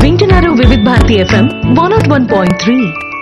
వింటున్నారు Vividh Bharati FM one naught one point three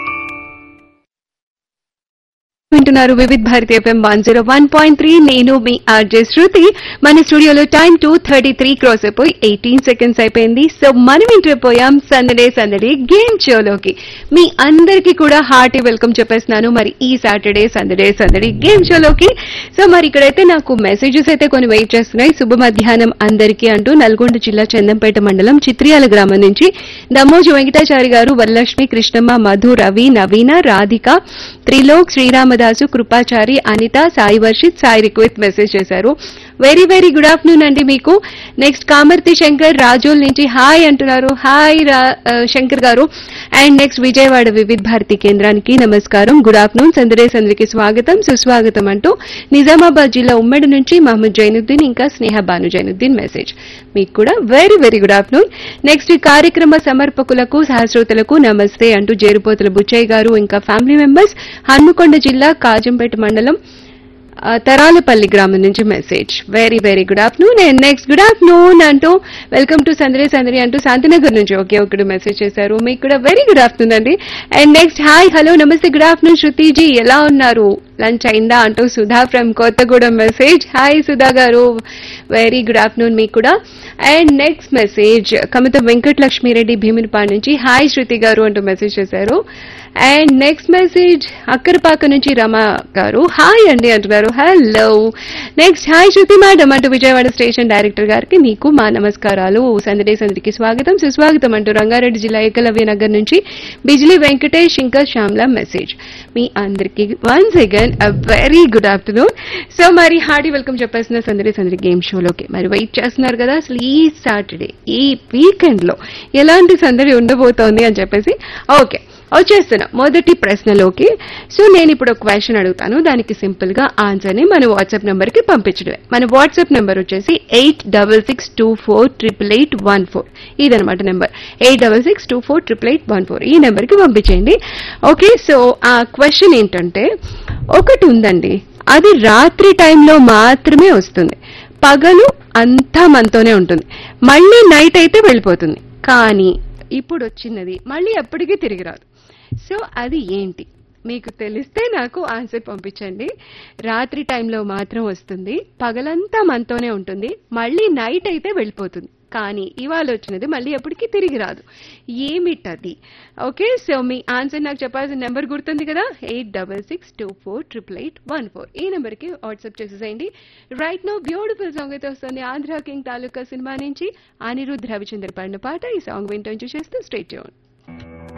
వింటున్నారు Vividh Bharati FM one zero one point three నేను మీ ఆర్జే శృతి మన స్టూడియోలో time two thirty three cross అయిపోయి ఎయిటీన్ సెకండ్స్ అయిపోయింది సో మనం ఇంటర్పోయాం సందడే సందడి గేమ్ షోలోకి మీ అందరికీ కూడా హార్టీ వెల్కమ్ చెప్పేస్తున్నాను మరి ఈ సాటర్డే సందడే సందడి గేమ్ షోలోకి సో మరి ఇక్కడైతే నాకు మెసేజెస్ అయితే కొన్ని వెయిట్ చేస్తున్నాయి శుభ మధ్యాహ్నం అందరికీ అంటూ నల్గొండ జిల్లా చందంపేట మండలం చిత్రియాల గ్రామం నుంచి దమోజు వెంకటాచారి గారు వరలక్ష్మి కృష్ణమ్మ మధు రవి నవీన రాధిక త్రిలోక్ శ్రీరామదాసు కృపాచారి అనిత సాయి వర్షిత్ సాయి రిక్వెస్ట్ మెసేజ్ చేశారు వెరీ వెరీ గుడ్ ఆఫ్టర్నూన్ అండి మీకు నెక్స్ట్ కామర్తి శంకర్ రాజోల్ నుంచి హాయ్ అంటున్నారు హాయ్ రా- ఆ, శంకర్ గారు అండ్ నెక్స్ట్ విజయవాడ వివిధ భారతి కేంద్రానికి నమస్కారం గుడ్ ఆఫ్టర్నూన్ సందడే సందరికి స్వాగతం సుస్వాగతం అంటూ నిజామాబాద్ జిల్లా ఉమ్మడి నుంచి మహమ్మద్ జైనుద్దీన్ ఇంకా స్నేహ బాను జైనుద్దీన్ మెసేజ్ మీకు కూడా very very good afternoon next ఈ కార్యక్రమ సమర్పకులకు సహస్రోతలకు నమస్తే అంటూ జేరుపోతుల బుచ్చయ్య గారు ఇంకా ఫ్యామిలీ మెంబర్స్ హన్మకొండ జిల్లా కాజంపేట మండలం ఆ, తరాలపల్లి గ్రామం నుంచి message very very good afternoon and next good afternoon అంటూ వెల్కమ్ టు సందరి సందరి అంటూ శాంతినగర్ నుంచి ఒకే ఒకటి మెసేజ్ చేశారు మీకు కూడా వెరీ గుడ్ ఆఫ్టర్నూన్ అండి అండ్ నెక్స్ట్ హాయ్ హలో నమస్తే గుడ్ ఆఫ్టర్నూన్ శృతిజీ ఎలా ఉన్నారు లంచ్ అయిందా అంటూ Sudha from Kothagudem message hi Sudha గారు వెరీ గుడ్ ఆఫ్టర్నూన్ మీకు కూడా and next message Kamitha Venkata Lakshmireddy Bhiminipadu నుంచి హాయ్ శృతి గారు అంటూ మెసేజ్ చేశారు అండ్ నెక్స్ట్ మెసేజ్ అక్కరపాక నుంచి రమ గారు హాయ్ అండి అంటున్నారు hello next hi Shruti madam అంటూ విజయవాడ స్టేషన్ డైరెక్టర్ గారికి మీకు మా నమస్కారాలు సందడే సందడికి స్వాగతం సుస్వాగతం అంటూ రంగారెడ్డి జిల్లా ఏకలవ్య నగర్ నుంచి బిజిలీ వెంకటేష్ ఇంకా శ్యామ్లా మెసేజ్ మీ అందరికీ once again uh very good afternoon so మరి హార్డీ వెల్కమ్ చెప్పేసిన సందడి సందడి గేమ్ షోలోకి మరి వెయిట్ చేస్తున్నారు కదా అసలు ఈ సాటర్డే ఈ వీకెండ్ లో ఎలాంటి సందడి ఉండబోతోంది అని చెప్పేసి ఓకే వచ్చేస్తున్నా మొదటి ప్రశ్నలోకి సో నేను ఇప్పుడు ఒక క్వశ్చన్ అడుగుతాను దానికి సింపుల్ గా ఆన్సర్ ని మన వాట్సాప్ నెంబర్ కి పంపించడమే మన వాట్సాప్ నెంబర్ వచ్చేసి eight double six two four triple eight one four ఇదనమాట number eight double six two four triple eight one four ఈ నెంబర్ కి పంపించేయండి ఓకే సో ఆ క్వశ్చన్ ఏంటంటే ఒకటి ఉందండి అది రాత్రి టైంలో మాత్రమే వస్తుంది పగలు అంతా మనతోనే ఉంటుంది మళ్ళీ నైట్ అయితే వెళ్ళిపోతుంది కానీ ఇప్పుడు వచ్చినది మళ్ళీ ఎప్పటికీ తిరిగి రాదు సో అది ఏంటి మీకు తెలిస్తే నాకు ఆన్సర్ పంపించండి రాత్రి టైంలో మాత్రం వస్తుంది పగలంతా మనతోనే ఉంటుంది మళ్ళీ నైట్ అయితే వెళ్ళిపోతుంది కానీ ఇవాళ వచ్చినది మళ్ళీ ఎప్పటికీ తిరిగి రాదు ఏమిటది ఓకే సో మీ ఆన్సర్ నాకు చెప్పాల్సిన నెంబర్ గుర్తుంది కదా eight double six two four triple eight one four ఈ నెంబర్కి వాట్సాప్ చేసేసేయండి రైట్ నో బ్యూటిఫుల్ సాంగ్ అయితే వస్తుంది ఆంధ్ర కింగ్ తాలూకా సినిమా నుంచి అనిరుద్ధ్ రవిచంద్ర పాడిన పాట ఈ సాంగ్ వింటూ చేస్తూ స్ట్రేట్ చేయండి